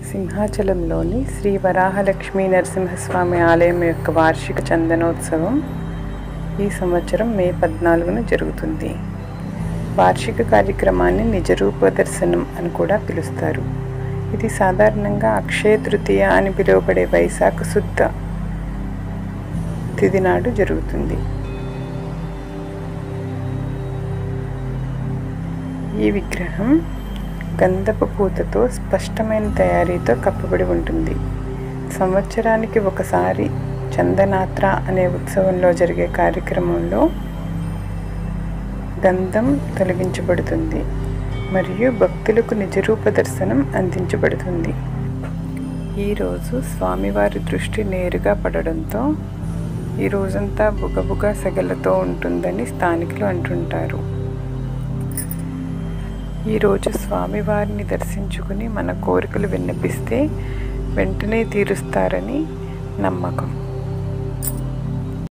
సింహాచలంలోని శ్రీ వరాహలక్ష్మీ నరసింహస్వామి ఆలయం యొక్క వార్షిక చందనోత్సవం ఈ సంవత్సరం మే పద్నాలుగున జరుగుతుంది వార్షిక కార్యక్రమాన్ని నిజరూప దర్శనం అని కూడా పిలుస్తారు ఇది సాధారణంగా అక్షయ తృతీయ అని పిలువబడే వైశాఖ శుద్ధ తిథి నాడు జరుగుతుంది ఈ విగ్రహం గంధపు పూతతో స్పష్టమైన తయారీతో కప్పబడి ఉంటుంది సంవత్సరానికి ఒకసారి చందనాత్ర అనే ఉత్సవంలో జరిగే కార్యక్రమంలో గంధం తొలగించబడుతుంది మరియు భక్తులకు నిజరూప దర్శనం అందించబడుతుంది ఈరోజు స్వామివారి దృష్టి నేరుగా పడడంతో ఈ రోజంతా బుగబుగ సెగలతో ఉంటుందని స్థానికులు అంటుంటారు ఈరోజు స్వామివారిని దర్శించుకుని మన కోరికలు విన్నపిస్తే వెంటనే తీరుస్తారని నమ్మకం